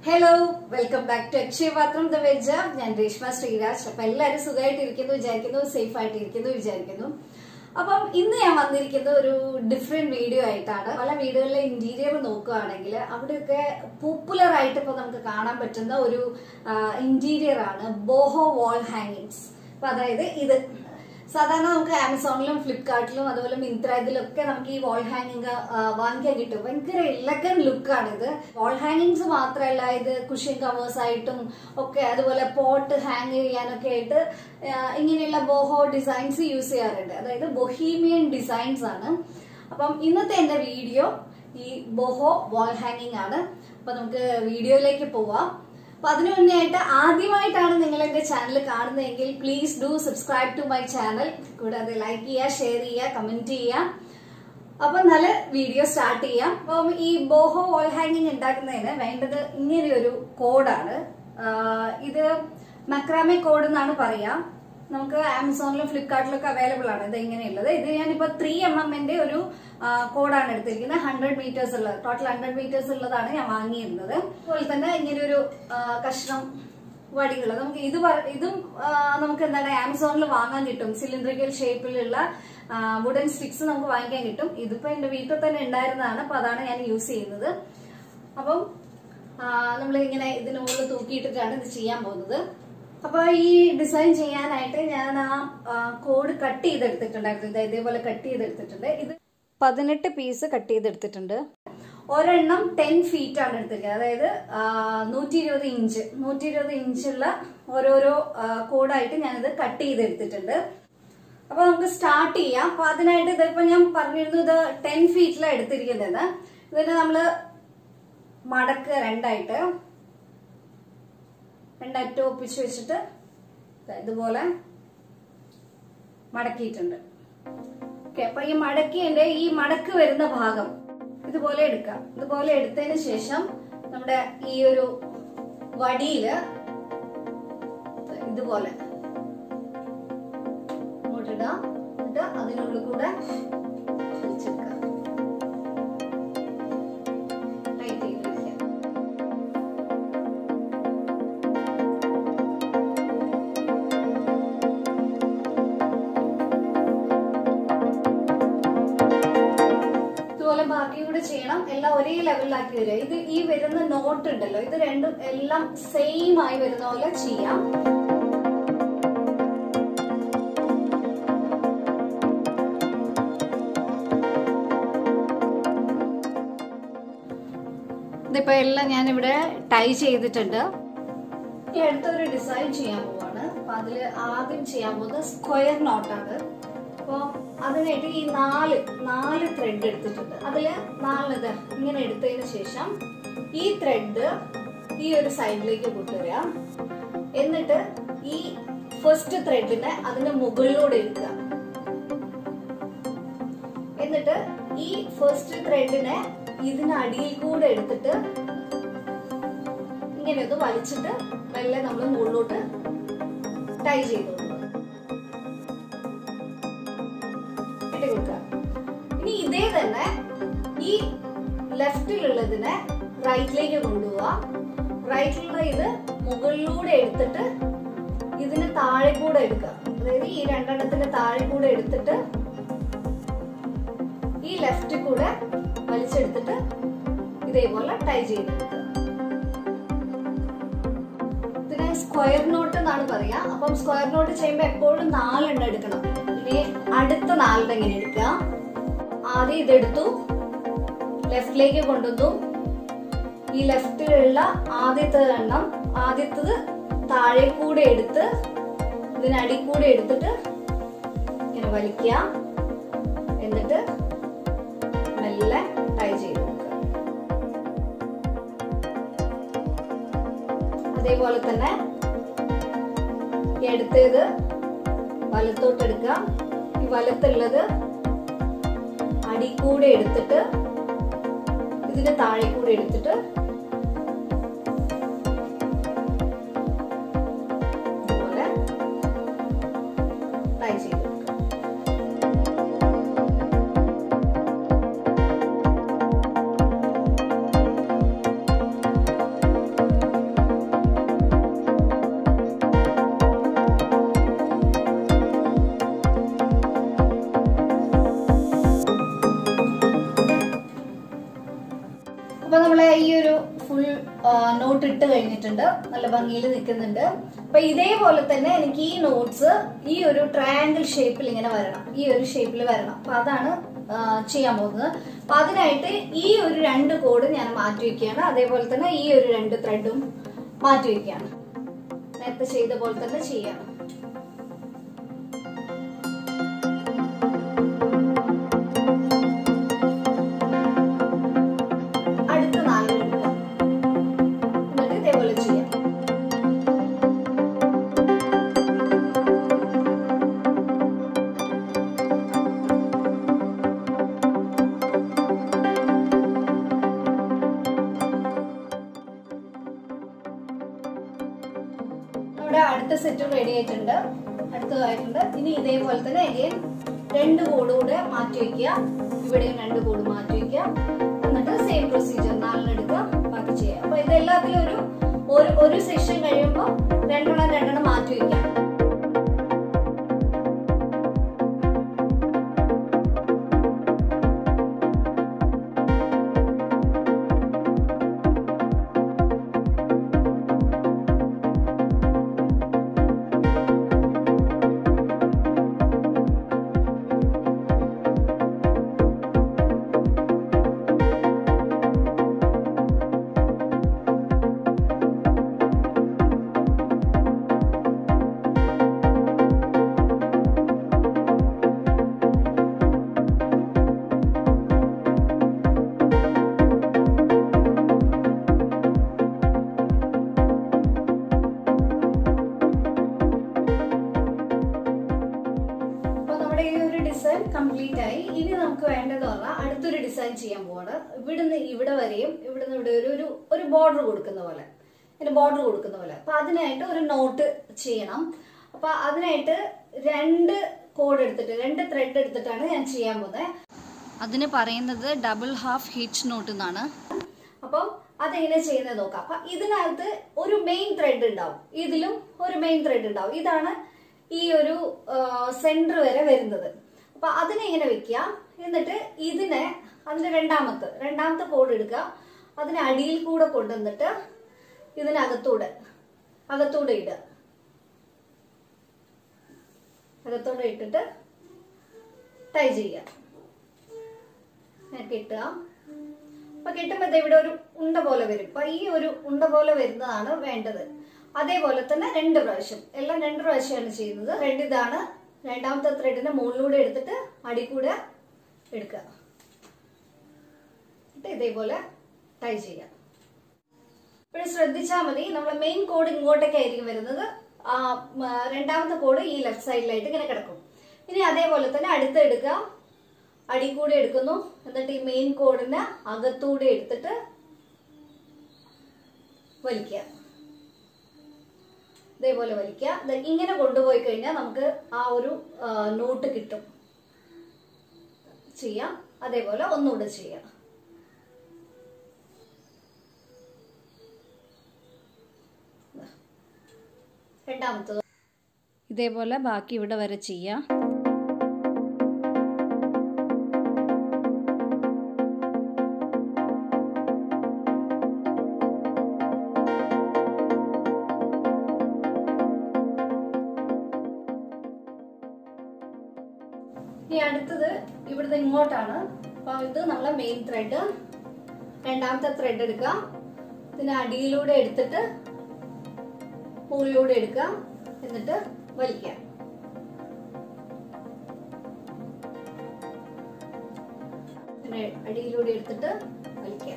Hello welcome back to Akshayapatram the veg ഞാൻ രേഷ്മ ശ്രീരാജ് അപ്പൊ എല്ലാവരും സുഖമായിട്ട് ഇരിക്കുന്നു വിചാരിക്കുന്നു സേഫ് ആയിട്ട് ഇരിക്കുന്നു വിചാരിക്കുന്നു അപ്പം ഇന്ന് ഞാൻ വന്നിരിക്കുന്നത് ഒരു ഡിഫറെന്റ് വീഡിയോ ആയിട്ടാണ് പല വീടുകളിലെ ഇന്റീരിയർ നോക്കുകയാണെങ്കിൽ അവിടെയൊക്കെ പോപ്പുലർ ആയിട്ട് ഇപ്പൊ നമുക്ക് കാണാൻ പറ്റുന്ന ഒരു ഇന്റീരിയർ ആണ് ബോഹോ വാൾ ഹാങ്ങിങ്സ് അപ്പൊ അതായത് ഇത് സാധാരണ നമുക്ക് ആമസോണിലും ഫ്ലിപ്കാർട്ടിലും അതുപോലെ മിന്ത്ര ഇതിലൊക്കെ നമുക്ക് ഈ വാൾ ഹാങ്ങിങ് വാങ്ങിക്കാൻ കിട്ടും ഭയങ്കര എലഗൻ ലുക്കാണ് ഇത് വാൾ ഹാങ്ങിങ്സ് മാത്രമല്ല ഇത് കുഷ്യൻ കവേഴ്സ് ആയിട്ടും ഒക്കെ അതുപോലെ പോട്ട് ഹാങ് ചെയ്യാനൊക്കെ ആയിട്ട് ആ, ഇങ്ങനെയുള്ള ബോഹോ ഡിസൈൻസ് യൂസ് ചെയ്യാറുണ്ട് അതായത് ബൊഹീമിയൻ ഡിസൈൻസ് ആണ് അപ്പം ഇന്നത്തെ എന്റെ വീഡിയോ ഈ ബോഹോ വാൾ ഹാങ്ങിങ് ആണ് അപ്പൊ നമുക്ക് വീഡിയോയിലേക്ക് പോവാം അപ്പൊ അതിനു മുന്നേ ആയിട്ട് ആദ്യമായിട്ടാണ് നിങ്ങൾ എന്റെ ചാനൽ കാണുന്നതെങ്കിൽ please do subscribe to my channel കൂടാതെ ലൈക്ക് ചെയ്യുക ഷെയർ ചെയ്യുക കമന്റ് ചെയ്യുക അപ്പൊ നല്ല വീഡിയോ സ്റ്റാർട്ട് ചെയ്യാം അപ്പം ഈ ബോഹോ വാൾ ഹാങ്ങിങ് ഉണ്ടാക്കുന്നതിന് വേണ്ടത് ഇങ്ങനെ ഒരു കോഡാണ് ഇത് മക്രാമെ കോഡ് എന്നാണ് പറയാ നമുക്ക് ആമസോണിലും ഫ്ലിപ്കാർട്ടിലൊക്കെ അവൈലബിൾ ആണ് ഇത് ഇങ്ങനെയുള്ളത് ഇത് ഞാനിപ്പോ ത്രീ എം എമ്മിന്റെ ഒരു കോഡാണ് എടുത്തിരിക്കുന്നത് ഹൺഡ്രഡ് മീറ്റേഴ്സ് ഉള്ളത് ടോട്ടൽ ഹൺഡ്രഡ് മീറ്റേഴ്സ് ഉള്ളതാണ് ഞാൻ വാങ്ങിയിരുന്നത് അതുപോലെ തന്നെ ഇങ്ങനെ ഒരു ആ, കഷ്ണം വടികൾ നമുക്ക് ഇത് പറ- ഇതും ആ, നമുക്ക് എന്താണ് ആമസോണിൽ വാങ്ങാൻ കിട്ടും സിലിണ്ടറിക്കൽ ഷേപ്പിലുള്ള വുഡൻ സ്റ്റിക്സ് നമുക്ക് വാങ്ങിക്കാൻ കിട്ടും ഇതിപ്പോ എന്റെ വീട്ടിൽ തന്നെ ഉണ്ടായിരുന്നതാണ് അപ്പൊ അതാണ് ഞാൻ യൂസ് ചെയ്യുന്നത് അപ്പം നമ്മൾ ഇങ്ങനെ ഇതിന് മുകളിൽ തൂക്കിയിട്ടിട്ടാണ് ഇത് ചെയ്യാൻ പോകുന്നത് അപ്പൊ ഈ ഡിസൈൻ ചെയ്യാനായിട്ട് ഞാൻ ആ കോഡ് കട്ട് ചെയ്തെടുത്തിട്ടുണ്ടായിരുന്നു ഇത് ഇതേപോലെ കട്ട് ചെയ്തെടുത്തിട്ടുണ്ട് ഇത് പതിനെട്ട് പീസ് കട്ട് ചെയ്തെടുത്തിട്ടുണ്ട് ഒരെണ്ണം ടെൻ ഫീറ്റ് ആണ് എടുത്തിരിക്കുന്നത് അതായത് നൂറ്റി ഇരുപത് ഇഞ്ച് നൂറ്റി ഇരുപത് ഇഞ്ചുള്ള ഓരോരോ കോഡായിട്ട് ഞാനിത് കട്ട് ചെയ്തെടുത്തിട്ടുണ്ട് അപ്പൊ നമുക്ക് സ്റ്റാർട്ട് ചെയ്യാം അപ്പൊ അതിനായിട്ട് ഇതിപ്പോ ഞാൻ പറഞ്ഞിരുന്നു ഇത് ടെൻ ഫീറ്റിലാണ് എടുത്തിരിക്കുന്നത് ഇതിന് നമ്മള് മടക്കുക രണ്ടായിട്ട് രണ്ടറ്റം ഒപ്പിച്ച് വെച്ചിട്ട് ദാ ഇതുപോലെ മടക്കിയിട്ടുണ്ട് ഓക്കെ അപ്പൊ ഈ മടക്കിയതിന്റെ ഈ മടക്ക് വരുന്ന ഭാഗം ഇതുപോലെ എടുക്കാം ഇതുപോലെ എടുത്തതിന് ശേഷം നമ്മുടെ ഈ ഒരു വടിയില് ഇതുപോലെ ഇങ്ങോട്ടിടാം എന്നിട്ട് അതിനുള്ളിൽ കൂടെ വലിച്ചെടുക്കാം ടൈറ്റ് ചെയ്ത് വെക്കാം ഇതുപോലെ ബാക്കി കൂടെ ചെയ്യണം എല്ലാം ഒരേ ലെവലിലാക്കി വരിക ഇത് ഈ വരുന്ന നോട്ട് ഉണ്ടല്ലോ ഇത് രണ്ടും എല്ലാം സെയിം ആയി വരുന്ന പോലെ ചെയ്യാം ഇതിപ്പോ എല്ലാം ഞാനിവിടെ ടൈ ചെയ്തിട്ടുണ്ട് ഈ അടുത്തൊരു ഡിസൈൻ ചെയ്യാൻ പോവാണ് അപ്പൊ അതില് ആദ്യം ചെയ്യാൻ പോകുന്നത് സ്ക്വയർ നോട്ടാണ് അപ്പൊ അതിനായിട്ട് ഈ നാല് നാല് ത്രെഡ് എടുത്തിട്ടുണ്ട് അതില് നാലിത് ഇങ്ങനെ എടുത്തതിന് ശേഷം ഈ ത്രെഡ് ഈ ഒരു സൈഡിലേക്ക് കൊണ്ടുവരിക എന്നിട്ട് ഈ ഫസ്റ്റ് ത്രെഡിനെ അതിന്റെ മുകളിലൂടെ എടുക്കുക എന്നിട്ട് ഈ ഫസ്റ്റ് ത്രെഡിനെ ഇതിനടിയിൽ കൂടെ എടുത്തിട്ട് ഇങ്ങനെ ഒന്ന് വലിച്ചിട്ട് മെല്ലെ നമ്മൾ മുകളിലോട്ട് ടൈ ചെയ്ത് കൊടുക്കുക ഇട്ട് കൊടുക്കുക ഇനി ഇതേ തന്നെ ഈ ലെഫ്റ്റിലുള്ളതിനെ റൈറ്റിലേക്ക് കൊണ്ടുപോവാ റൈറ്റിലുള്ള ഇത് മുകളിലൂടെ എടുത്തിട്ട് ഇതിന് താഴെ കൂടെ എടുക്കുക അതായത് ഈ രണ്ടെണ്ണത്തിന്റെ താഴെ കൂടെ എടുത്തിട്ട് ഈ ലെഫ്റ്റ് കൂടെ വലിച്ചെടുത്തിട്ട് ഇതേപോലെ ടൈ ചെയ്തെടുക്കുക ഇതിനെ സ്ക്വയർ നോട്ട് എന്നാണ് പറയാ അപ്പം സ്ക്വയർ നോട്ട് ചെയ്യുമ്പോൾ എപ്പോഴും നാലെണ്ണം എടുക്കണം ഇനി അടുത്ത നാലെണ്ണം ഇങ്ങനെ എടുക്കുക ആദ്യം ഇതെടുത്തു ലെഫ്റ്റിലേക്ക് കൊണ്ടുവന്നു ഈ ലെഫ്റ്റിലുള്ള ആദ്യത്തെ എണ്ണം ആദ്യത്തത് താഴെ കൂടെ എടുത്ത് ഇതിനടി കൂടെ എടുത്തിട്ട് ഇങ്ങനെ വലിക്കുക എന്നിട്ട് മെല്ലെ ടൈ ചെയ്ത് കൊടുക്കുക അതേപോലെ തന്നെ ഈ അടുത്തത് വലത്തോട്ട് എടുക്കുക ഈ വലത്തുള്ളത് അടി കൂടെ എടുത്തിട്ട് ഇതിന്റെ താഴെ കൂടെ എടുത്തിട്ട് ഇതുപോലെ ടൈ ചെയ്ത് കൊടുക്കുക ഫുൾ നോട്ട് ഇട്ട് കഴിഞ്ഞിട്ടുണ്ട് നല്ല ഭംഗിയിൽ നിൽക്കുന്നുണ്ട് അപ്പൊ ഇതേപോലെ തന്നെ എനിക്ക് ഈ നോട്ട്സ് ഈ ഒരു ട്രയാങ്കിൾ ഷേപ്പിൽ ഇങ്ങനെ വരണം ഈ ഒരു ഷേപ്പിൽ വരണം അപ്പൊ അതാണ് ആ, ചെയ്യാൻ പോകുന്നത് അപ്പൊ അതിനായിട്ട് ഈ ഒരു രണ്ട് കോഡ് ഞാൻ മാറ്റി വെക്കുകയാണ് അതേപോലെ തന്നെ ഈ ഒരു രണ്ട് ത്രെഡും മാറ്റി വെക്കുകയാണ് നേരത്തെ ചെയ്ത പോലെ തന്നെ ചെയ്യാം അടുത്ത നാല് എടുക്കുക എന്നിട്ട് ഇതേപോലെ ചെയ്യാം നമ്മുടെ അടുത്ത സെറ്റും റെഡി ആയിട്ടുണ്ട് അടുത്തതായിട്ടുണ്ട് ഇനി ഇതേപോലെ തന്നെ അഗൈൻ രണ്ട് കോഡ് കൂടെ മാറ്റി വെക്കുക ഇവിടെയും രണ്ട് കോഡ് മാറ്റി വെക്കുക എന്നിട്ട് സെയിം പ്രൊസീജിയർ നാലെണ്ണം എടുക്കുക ബാക്കി ചെയ്യുക അപ്പൊ ഇതെല്ലാത്തിലും ഒരു ഒരു ഒരു സെഷൻ കഴിയുമ്പോൾ രണ്ടെണ്ണം രണ്ടെണ്ണം മാറ്റി വെക്കുക അപ്പൊ നമ്മുടെ ഈ ഒരു ഡിസൈൻ കംപ്ലീറ്റ് ആയി ഇനി നമുക്ക് വേണ്ടത് പറഞ്ഞാൽ അടുത്തൊരു ഡിസൈൻ ചെയ്യാൻ പോവാണ് ഇവിടുന്ന് ഇവിടെ വരെയും ഇവിടുന്ന് ഇവിടെ ഒരു ഒരു ഒരു ബോർഡർ കൊടുക്കുന്ന പോലെ ഒരു ബോർഡർ കൊടുക്കുന്ന പോലെ അപ്പൊ അതിനായിട്ട് ഒരു നോട്ട് ചെയ്യണം അപ്പൊ അതിനായിട്ട് രണ്ട് കോഡ് എടുത്തിട്ട് രണ്ട് ത്രെഡ് എടുത്തിട്ടാണ് ഞാൻ ചെയ്യാൻ പോകുന്നത് അതിന് പറയുന്നത് ഡബിൾ ഹാഫ് ഹിച്ച് നോട്ട് എന്നാണ് അപ്പം അതെങ്ങനെ ചെയ്യുന്നത് നോക്കാം അപ്പൊ ഇതിനകത്ത് ഒരു മെയിൻ ത്രെഡ് ഉണ്ടാവും ഇതിലും ഒരു മെയിൻ ത്രെഡ് ഉണ്ടാവും ഇതാണ് ഈ ഒരു സെന്റർ വരെ വരുന്നത് അപ്പൊ അതിനെ ഇങ്ങനെ വെക്കുക എന്നിട്ട് ഇതിനെ അതിന്റെ രണ്ടാമത്തെ രണ്ടാമത്തെ കോഡ് എടുക്കുക അതിനെ അടിയിൽ കൂടെ കൊണ്ടുവന്നിട്ട് ഇതിനകത്തൂടെ അകത്തൂടെ ഇടുക അകത്തൂടെ ഇട്ടിട്ട് ടൈ ചെയ്യുക ഇങ്ങനെ കെട്ടുക അപ്പൊ കെട്ടുമ്പോ ഇവിടെ ഒരു ഉണ്ട പോലെ വരും അപ്പൊ ഈ ഒരു ഉണ്ട പോലെ വരുന്നതാണ് വേണ്ടത് അതേപോലെ തന്നെ രണ്ട് പ്രാവശ്യം എല്ലാം രണ്ട് പ്രാവശ്യമാണ് ചെയ്യുന്നത് ത്രെഡ് ഇതാണ് രണ്ടാമത്തെ ത്രെഡിന്റെ മുകളിലൂടെ എടുത്തിട്ട് അടി കൂടെ എടുക്കുക എന്നിട്ട് ഇതേപോലെ ടൈ ചെയ്യാം ഇപ്പോഴും ശ്രദ്ധിച്ചാൽ മതി നമ്മളെ മെയിൻ കോഡ് ഇങ്ങോട്ടേക്കായിരിക്കും വരുന്നത് ആ, മ, രണ്ടാമത്തെ കോഡ് ഈ ലെഫ്റ്റ് സൈഡിലായിട്ട് ഇങ്ങനെ കിടക്കും ഇനി അതേപോലെ തന്നെ അടുത്ത് എടുക്കുക അടി കൂടെ എടുക്കുന്നു എന്നിട്ട് ഈ മെയിൻ കോഡിനെ അകത്തൂടെ എടുത്തിട്ട് വലിക്കുക ഇതേപോലെ വലിക്കുക ദേ ഇങ്ങനെ കൊണ്ടുപോയി കഴിഞ്ഞാൽ നമുക്ക് ആ ഒരു ആ, നോട്ട് കിട്ടും ചെയ്യാം അതേപോലെ ഒന്നുകൂടെ ചെയ്യാം ദാ. രണ്ടാമത്തത് ഇതേപോലെ ബാക്കി ഇവിടെ വരെ ചെയ്യാം ഇനി അടുത്തത് ഇവിടുന്ന് ഇങ്ങോട്ടാണ് അപ്പൊ ഇത് നമ്മളെ മെയിൻ ത്രെഡ് രണ്ടാമത്തെ ത്രെഡ് എടുക്കുക ഇതിന് അടിയിലൂടെ എടുത്തിട്ട് മുകളിലൂടെ എടുക്കുക എന്നിട്ട് വലിക്കുക പിന്നെ അടിയിലൂടെ എടുത്തിട്ട് വലിക്കുക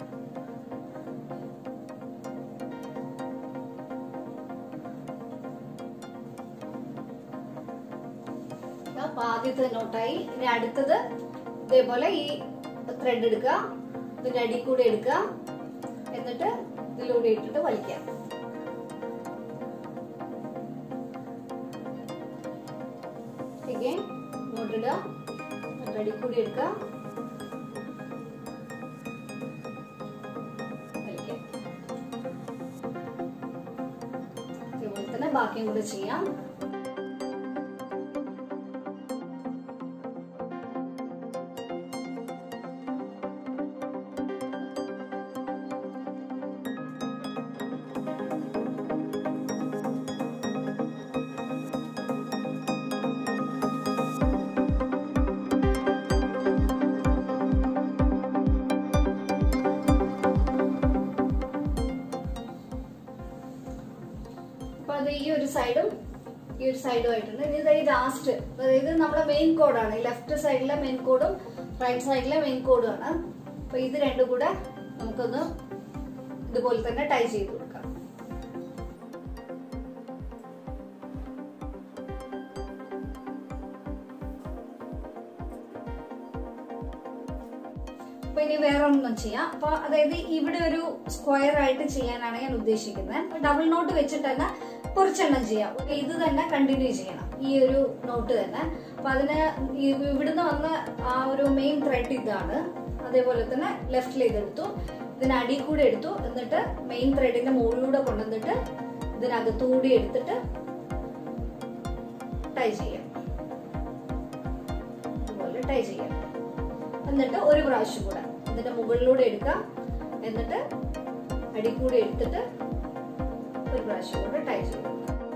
അപ്പൊ ആദ്യത്തെ നോട്ടായി ഇനി അടുത്തത് ഇതേപോലെ ഈ ത്രെഡ് എടുക്കുക ഇതിന്റെ അടി കൂടെ എടുക്കുക എന്നിട്ട് ഇതിലൂടെ ഇട്ടിട്ട് വലിക്കാം again ഇങ്ങോട്ടിടുക എന്നിട്ട് അടി കൂടി എടുക്കുക വലിക്കാം ഇതേപോലെ തന്നെ ബാക്കിയും കൂടെ ചെയ്യാം അപ്പൊ അത് ഈ ഒരു സൈഡും ഈ ഒരു സൈഡും ആയിട്ടുണ്ട് ഇനി ഇത് ഈ ലാസ്റ്റ് അതായത് നമ്മുടെ മെയിൻ കോഡാണ് ഈ ലെഫ്റ്റ് സൈഡിലെ മെയിൻ കോഡും റൈറ്റ് സൈഡിലെ മെയിൻ കോഡും ആണ് അപ്പൊ ഇത് രണ്ടും കൂടെ നമുക്കൊന്ന് ഇതുപോലെ തന്നെ ടൈ ചെയ്ത് കൊടുക്കാം അപ്പൊ ഇനി വേറെ ഒന്നും ചെയ്യാം അപ്പൊ അതായത് ഇവിടെ ഒരു സ്ക്വയർ ആയിട്ട് ചെയ്യാനാണ് ഞാൻ ഉദ്ദേശിക്കുന്നത് ഡബിൾ നോട്ട് വെച്ചിട്ട് തന്നെ കുറച്ചെണ്ണം ചെയ്യാം അപ്പൊ ഇത് തന്നെ കണ്ടിന്യൂ ചെയ്യണം ഈ ഒരു നോട്ട് തന്നെ അപ്പൊ അതിന് ഈ ഇവിടുന്ന് വന്ന ആ ഒരു മെയിൻ ത്രെഡ് ഇതാണ് അതേപോലെ തന്നെ ലെഫ്റ്റിൽ ഇതെടുത്തു ഇതിന് അടി കൂടെ എടുത്തു എന്നിട്ട് മെയിൻ ത്രെഡിന്റെ മുകളിലൂടെ കൊണ്ടുവന്നിട്ട് ഇതിനകത്തൂടി എടുത്തിട്ട് ടൈ ചെയ്യാം ഇതുപോലെ ടൈ ചെയ്യാം എന്നിട്ട് ഒരു പ്രാവശ്യം കൂടെ എന്നിട്ട് മുകളിലൂടെ എടുക്കാം എന്നിട്ട് അടി കൂടി എടുത്തിട്ട് ഒരു പ്രാവശ്യം കൂടെ ടൈ ചെയ്യും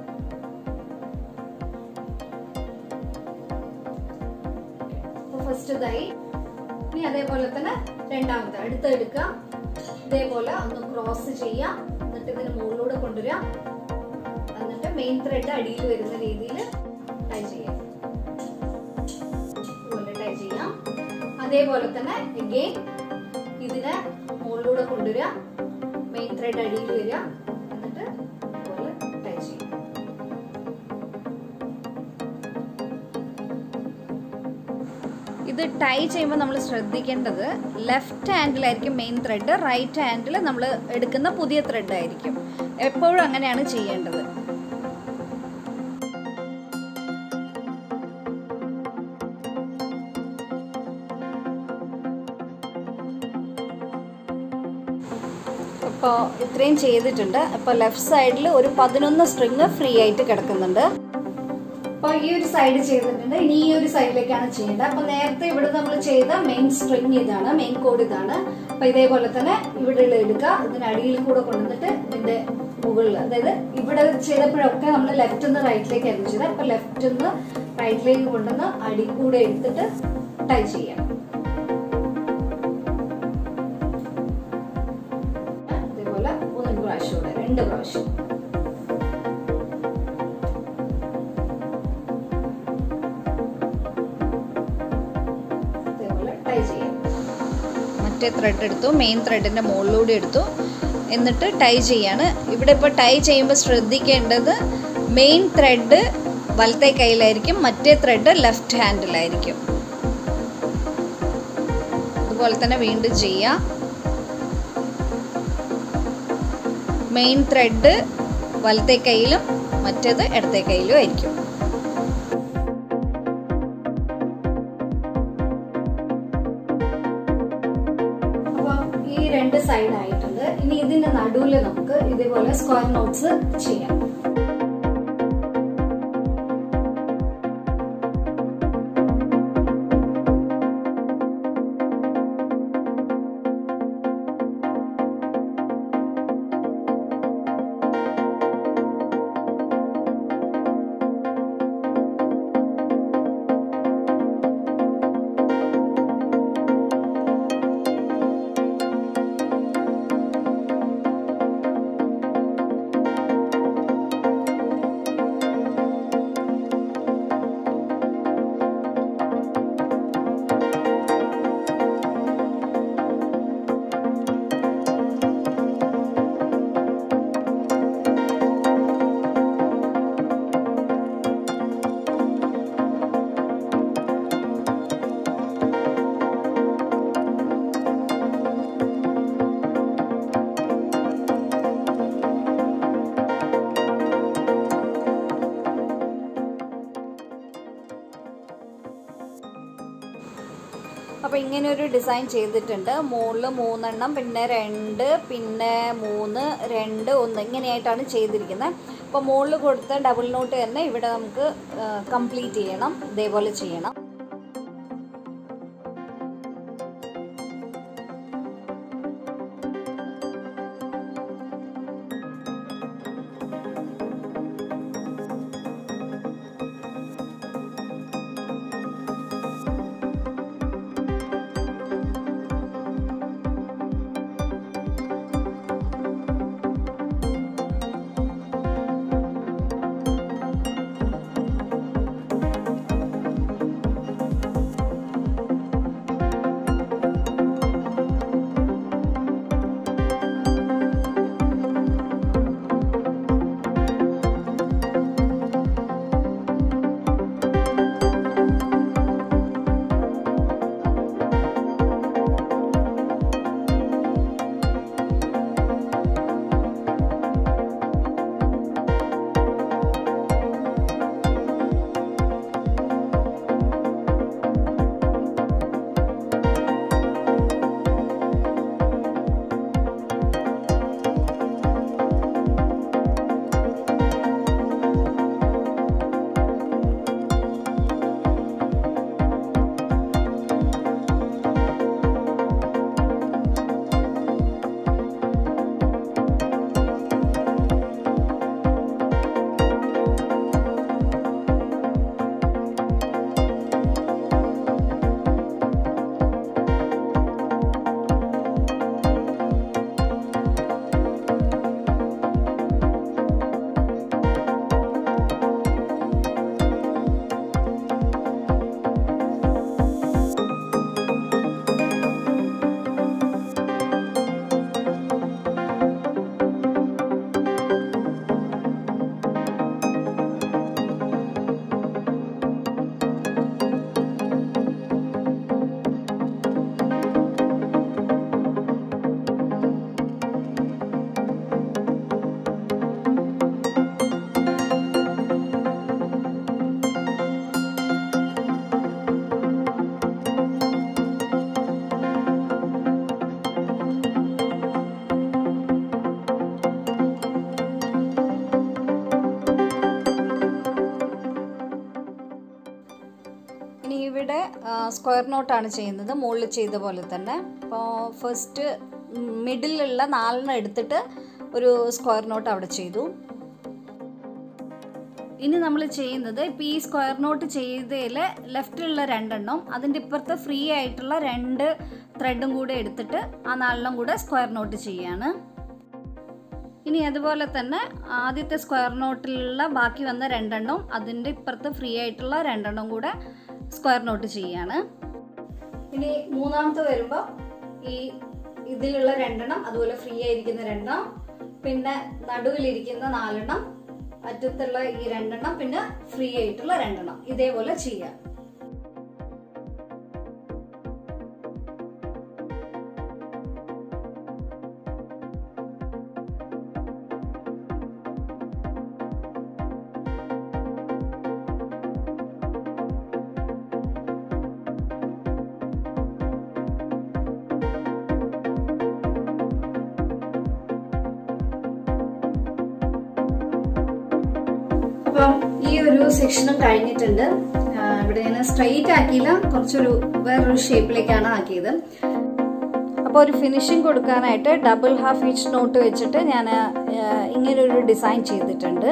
ഫസ്റ്റ് ഇതായി ഇനി അതേപോലെ തന്നെ രണ്ടാമത്തെ അടുത്ത് എടുക്കാം ഇതേപോലെ ഒന്ന് ക്രോസ് ചെയ്യാം എന്നിട്ട് ഇതിന് മുകളിലൂടെ കൊണ്ടുവരാം എന്നിട്ട് മെയിൻ ത്രെഡ് അടിയിൽ വരുന്ന രീതിയിൽ ടൈ ചെയ്യാം ഇതുപോലെ ടൈ ചെയ്യാം അതേപോലെ തന്നെ അഗെയിൻ ഇതിനെ മുകളിലൂടെ കൊണ്ടുവരിക മെയിൻ ത്രെഡ് അടിയിൽ വരിക എന്നിട്ട് ഇതുപോലെ ടൈ ചെയ്യും ഇത് ടൈ ചെയ്യുമ്പോൾ നമ്മൾ ശ്രദ്ധിക്കേണ്ടത് ലെഫ്റ്റ് ഹാൻഡിലായിരിക്കും മെയിൻ ത്രെഡ് റൈറ്റ് ഹാൻഡിൽ നമ്മൾ എടുക്കുന്ന പുതിയ ത്രെഡ് ആയിരിക്കും എപ്പോഴും അങ്ങനെയാണ് ചെയ്യേണ്ടത് ഇപ്പോൾ ഇത്രയും ചെയ്തിട്ടുണ്ട് അപ്പോൾ ലെഫ്റ്റ് സൈഡിൽ ഒരു പതിനൊന്ന് സ്ട്രിങ് ഫ്രീ ആയിട്ട് കിടക്കുന്നുണ്ട് അപ്പൊ ഈ ഒരു സൈഡ് ചെയ്തിട്ടുണ്ട് ഇനി ഈ ഒരു സൈഡിലേക്കാണ് ചെയ്യേണ്ടത് അപ്പൊ നേരത്തെ ഇവിടെ നമ്മൾ ചെയ്ത മെയിൻ സ്ട്രിങ് ഇതാണ് മെയിൻ കോഡ് ഇതാണ് അപ്പൊ ഇതേപോലെ തന്നെ ഇവിടെ എടുക്കുക ഇതിന് അടിയിൽ കൂടെ കൊണ്ടുവന്നിട്ട് ഇതിന്റെ മുകളിൽ അതായത് ഇവിടെ ചെയ്തപ്പോഴൊക്കെ നമ്മൾ ലെഫ്റ്റ് നിന്ന് റൈറ്റിലേക്കായിരുന്നു ചെയ്തത് അപ്പൊ ലെഫ്റ്റ് നിന്ന് റൈറ്റിലേക്ക് കൊണ്ടുവന്ന് അടി കൂടെ എടുത്തിട്ട് ടൈ ചെയ്യാം ഇതേപോലെ ഒന്ന് പ്രാവശ്യം കൂടെ രണ്ട് പ്രാവശ്യം ഇതേപോലെ ടൈ ചെയ്യാം മറ്റേ ത്രെഡ് എടുത്തു മെയിൻ ത്രെഡിൻ്റെ മുകളിലൂടെ എടുത്തു എന്നിട്ട് ടൈ ചെയ്യാണ് ഇവിടെ ഇപ്പോൾ ടൈ ചെയ്യുമ്പോൾ ശ്രദ്ധിക്കേണ്ടത് മെയിൻ ത്രെഡ് വലത്തെ കയ്യിലായിരിക്കും മറ്റേ ത്രെഡ് ലെഫ്റ്റ് ഹാൻഡിലായിരിക്കും അതുപോലെ തന്നെ വീണ്ടും ചെയ്യാം മെയിൻ ത്രെഡ് വലത്തെ കയ്യിലും മറ്റേത് ഇടത്തെ കയ്യിലും ആയിരിക്കും അപ്പൊ ഈ രണ്ട് സൈഡ് ആയിട്ടുണ്ട് ഇനി ഇതിന്റെ നടുവില് നമുക്ക് ഇതേപോലെ സ്ക്വയർ നോട്ട്സ് ചെയ്യാം അപ്പോൾ ഇങ്ങനെ ഒരു ഡിസൈൻ ചെയ്തിട്ടുണ്ട് മുകളിൽ മൂന്നെണ്ണം പിന്നെ രണ്ട് പിന്നെ മൂന്ന് രണ്ട് ഒന്ന് ഇങ്ങനെയായിട്ടാണ് ചെയ്തിരിക്കുന്നത് അപ്പോൾ മുകളിൽ കൊടുത്ത ഡബിൾ നോട്ട് തന്നെ ഇവിടെ നമുക്ക് കംപ്ലീറ്റ് ചെയ്യണം ഇതേപോലെ ചെയ്യണം സ്ക്വയർ നോട്ടാണ് ചെയ്യുന്നത് മുകളിൽ ചെയ്ത പോലെ തന്നെ അപ്പോൾ ഫസ്റ്റ് മിഡിലുള്ള നാലെണ്ണം എടുത്തിട്ട് ഒരു സ്ക്വയർ നോട്ട് അവിടെ ചെയ്തു ഇനി നമ്മൾ ചെയ്യുന്നത് ഇപ്പോൾ ഈ സ്ക്വയർ നോട്ട് ചെയ്തതിൽ ലെഫ്റ്റിലുള്ള രണ്ടെണ്ണം അതിൻ്റെ ഇപ്പുറത്തെ ഫ്രീ ആയിട്ടുള്ള രണ്ട് ത്രെഡും കൂടെ എടുത്തിട്ട് ആ നാലെണ്ണം കൂടെ സ്ക്വയർ നോട്ട് ചെയ്യാണ് ഇനി അതുപോലെ തന്നെ ആദ്യത്തെ സ്ക്വയർ നോട്ടിലുള്ള ബാക്കി വന്ന രണ്ടെണ്ണം അതിൻ്റെ ഇപ്പുറത്ത് ഫ്രീ ആയിട്ടുള്ള രണ്ടെണ്ണം കൂടെ സ്ക്വയർ നോട്ട് ചെയ്യാണ് ഇനി മൂന്നാമത്തെ വരുമ്പോൾ ഈ ഇതിലുള്ള രണ്ടെണ്ണം അതുപോലെ ഫ്രീ ആയിരിക്കുന്ന രണ്ടെണ്ണം പിന്നെ നടുവിലിരിക്കുന്ന നാലെണ്ണം അറ്റത്തുള്ള ഈ രണ്ടെണ്ണം പിന്നെ ഫ്രീ ആയിട്ടുള്ള രണ്ടെണ്ണം ഇതേപോലെ ചെയ്യാം അപ്പം ഈ ഒരു സെക്ഷനും കഴിഞ്ഞിട്ടുണ്ട് ആ, ഇവിടെ ഞാൻ സ്ട്രൈറ്റ് ആക്കിയില്ല കുറച്ചൊരു വേറൊരു ഷേപ്പിലേക്കാണ് ആക്കിയത് അപ്പോൾ ഒരു ഫിനിഷിങ് കൊടുക്കാനായിട്ട് ഡബിൾ ഹാഫ് ഇഞ്ച് നോട്ട് വെച്ചിട്ട് ഞാൻ ഇങ്ങനൊരു ഡിസൈൻ ചെയ്തിട്ടുണ്ട്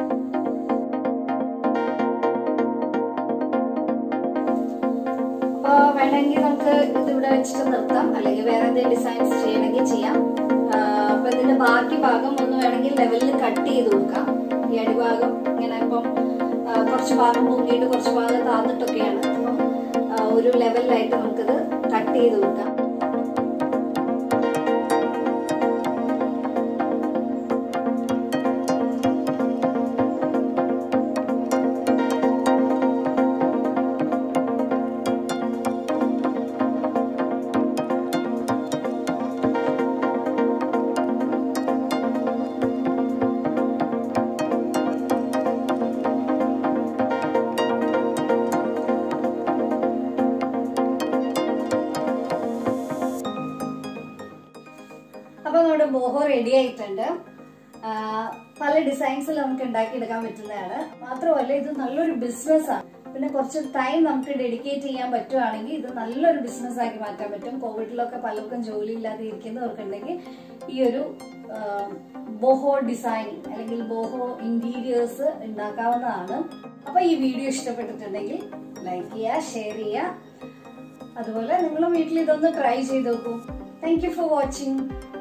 അപ്പോൾ വേണമെങ്കിൽ നമുക്ക് ഇതിവിടെ വെച്ചിട്ട് നിർത്താം അല്ലെങ്കിൽ വേറെ എന്തെങ്കിലും ഡിസൈൻസ് ചെയ്യണമെങ്കിൽ ചെയ്യാം ആ, അപ്പൊ ഇതിന്റെ ബാക്കി ഭാഗം ഒന്ന് വേണമെങ്കിൽ ലെവലിൽ കട്ട് ചെയ്ത് കൊടുക്കാം ഈ അടിഭാഗം ഇങ്ങനെ ഇപ്പം ആ, കുറച്ച് ഭാഗം പൊങ്ങിയിട്ട് കുറച്ച് ഭാഗം താന്നിട്ടൊക്കെയാണ് അപ്പം ആ, ഒരു ലെവലിലായിട്ട് നമുക്കിത് കട്ട് ചെയ്ത് കൊടുക്കാം അപ്പൊ നമ്മുടെ ബോഹോ റെഡി ആയിട്ടുണ്ട് ആ, പല ഡിസൈൻസിൽ നമുക്ക് ഉണ്ടാക്കിയെടുക്കാൻ പറ്റുന്നതാണ് മാത്രമല്ല ഇത് നല്ലൊരു ബിസിനസ് ആണ് പിന്നെ കുറച്ച് ടൈം നമുക്ക് ഡെഡിക്കേറ്റ് ചെയ്യാൻ പറ്റുവാണെങ്കിൽ ഇത് നല്ലൊരു ബിസിനസ് ആക്കി മാറ്റാൻ പറ്റും കോവിഡിലൊക്കെ പലർക്കും ജോലി ഇല്ലാതെ ഇരിക്കുന്നവർക്കുണ്ടെങ്കിൽ ഈ ഒരു ആ, ബോഹോ ഡിസൈനിങ് അല്ലെങ്കിൽ ബോഹോ ഇന്റീരിയേഴ്സ് ഉണ്ടാക്കാവുന്നതാണ് അപ്പൊ ഈ വീഡിയോ ഇഷ്ടപ്പെട്ടിട്ടുണ്ടെങ്കിൽ ലൈക്ക് ചെയ്യുക ഷെയർ ചെയ്യുക അതുപോലെ നിങ്ങളും വീട്ടിൽ ഇതൊന്ന് ട്രൈ ചെയ്ത് നോക്കൂ താങ്ക് യു ഫോർ വാച്ചിങ്